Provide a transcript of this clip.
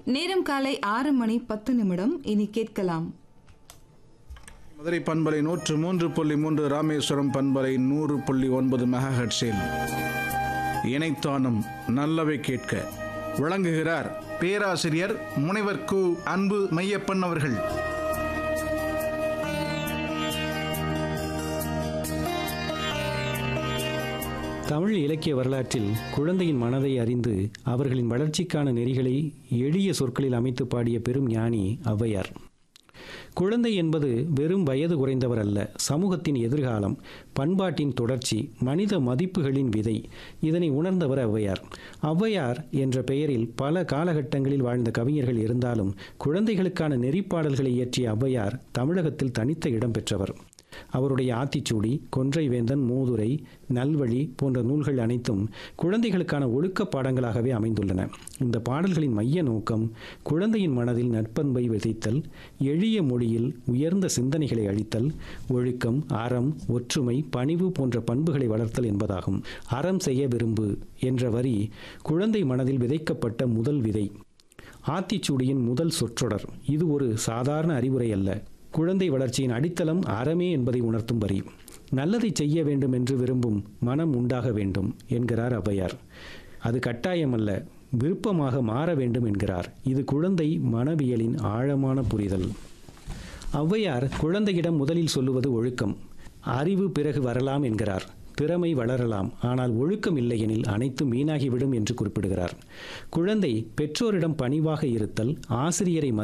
நேரம் காலை ஆறு மணி பத்து நிமிடம் இனி கேட்கலாம் மதுரை பண்பலை நூற்று மூன்று புள்ளி மூன்று ராமேஸ்வரம் பண்பலை நூறு புள்ளி ஒன்பது மெகாஹெட்ஸில் இணைத்தானும் நல்லவை கேட்க வழங்குகிறார் பேராசிரியர் முனைவர் கு அன்பு மையப்பன் அவர்கள் தமிழ் இலக்கிய வரலாற்றில் குழந்தையின் மனதை அறிந்து அவர்களின் வளர்ச்சிக்கான நெறிகளை எளிய சொற்களில் அமைத்து பாடிய பெரும் ஞானி ஔவையார் குழந்தை என்பது வெறும் வயது குறைந்தவர் அல்ல சமூகத்தின் எதிர்காலம் பண்பாட்டின் தொடர்ச்சி மனித மதிப்புகளின் விதை இதனை உணர்ந்தவர் ஔவையார் ஔவையார் என்ற பெயரில் பல காலகட்டங்களில் வாழ்ந்த கவிஞர்கள் இருந்தாலும் குழந்தைகளுக்கான நெறிப்பாடல்களை இயற்றிய ஔவையார் தமிழகத்தில் தனித்த இடம் பெற்றவர் அவருடைய ஆத்திச்சூடி கொன்றைவேந்தன் மூதுரை நல்வழி போன்ற நூல்கள் அனைத்தும் குழந்தைகளுக்கான ஒழுக்க பாடங்களாகவே அமைந்துள்ளன இந்த பாடல்களின் மைய நோக்கம் குழந்தையின் மனதில் நற்பண்பை விதைத்தல் எளிய மொழியில் உயர்ந்த சிந்தனைகளை அளித்தல் ஒழுக்கம் அறம் ஒற்றுமை பணிவு போன்ற பண்புகளை வளர்த்தல் என்பதாகும் அறம் செய்ய விரும்பு என்ற வரி குழந்தை மனதில் விதைக்கப்பட்ட முதல் விதை ஆத்திச்சூடியின் முதல் சொற்றொடர் இது ஒரு சாதாரண அறிவுரை அல்ல குழந்தை வளர்ச்சியின் அடித்தளம் அறமே என்பதை உணர்த்தும் வரி நல்லதை செய்ய வேண்டும் என்று விரும்பும் மனம் உண்டாக வேண்டும் என்கிறார் ஔவையார் அது கட்டாயமல்ல விருப்பமாக மாற வேண்டும் என்கிறார் இது குழந்தை மனவியலின் ஆழமான புரிதல் ஔவையார் குழந்தையிடம் முதலில் சொல்லுவது ஒழுக்கம் அறிவு பிறகு வரலாம் என்கிறார் திறமை வளரலாம் ஆனால் ஒழுக்கம் இல்லையெனில் அனைத்தும் வீணாகிவிடும் என்று குறிப்பிடுகிறார் குழந்தை பெற்றோரிடம் பணிவாக இருத்தல் ஆசிரியரை